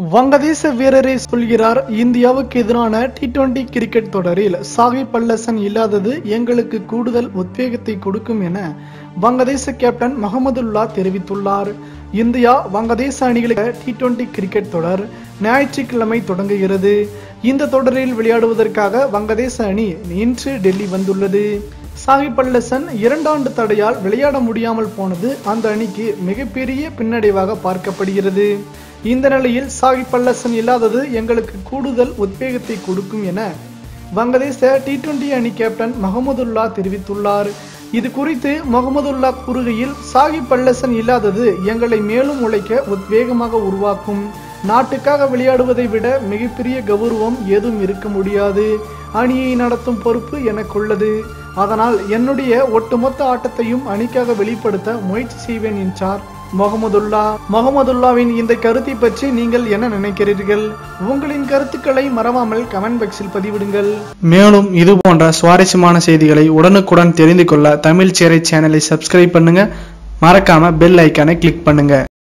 வங்கதேச வீரரே சொல்கிறார் இந்தியாவுக்கு எதிரான டி டுவெண்டி கிரிக்கெட் தொடரில் சாகிப் அல்லசன் இல்லாதது எங்களுக்கு கூடுதல் உத்வேகத்தை கொடுக்கும் என வங்கதேச கேப்டன் மஹமதுல்லா தெரிவித்துள்ளார் இந்தியா வங்கதேச அணிகளுக்கு டி டுவெண்டி கிரிக்கெட் தொடர் ஞாயிற்றுக்கிழமை தொடங்குகிறது இந்த தொடரில் விளையாடுவதற்காக வங்கதேச அணி இன்று டெல்லி வந்துள்ளது சாகிப் அல்லசன் இரண்டாண்டு தடையால் விளையாட முடியாமல் போனது அந்த அணிக்கு மிகப்பெரிய பின்னடைவாக பார்க்கப்படுகிறது இந்த நிலையில் சாகிப் அல்லசன் இல்லாதது எங்களுக்கு கூடுதல் உத்வேகத்தை கொடுக்கும் என வங்கதேச டி டுவெண்டி அணி கேப்டன் மஹமதுல்லா தெரிவித்துள்ளார் இது குறித்து முகமதுல்லா கூறுகையில் சாகிப் அல்லசன் இல்லாதது எங்களை மேலும் உழைக்க உத்வேகமாக உருவாக்கும் நாட்டுக்காக விளையாடுவதை விட மிகப்பெரிய கௌரவம் ஏதும் இருக்க முடியாது அணியை நடத்தும் பொறுப்பு எனக்குள்ளது அதனால் என்னுடைய ஒட்டுமொத்த ஆட்டத்தையும் அணிக்காக வெளிப்படுத்த முயற்சி செய்வேன் என்றார் முகமதுல்லா முகமதுல்லாவின் இந்த கருத்தை பற்றி நீங்கள் என்ன நினைக்கிறீர்கள் உங்களின் கருத்துக்களை மறவாமல் கமெண்ட் பாக்ஸில் பதிவிடுங்கள் மேலும் இது போன்ற சுவாரஸ்யமான செய்திகளை உடனுக்குடன் தெரிந்து கொள்ள தமிழ் சேரை சேனலை சப்ஸ்கிரைப் பண்ணுங்க மறக்காம பெல் ஐக்கானை கிளிக் பண்ணுங்க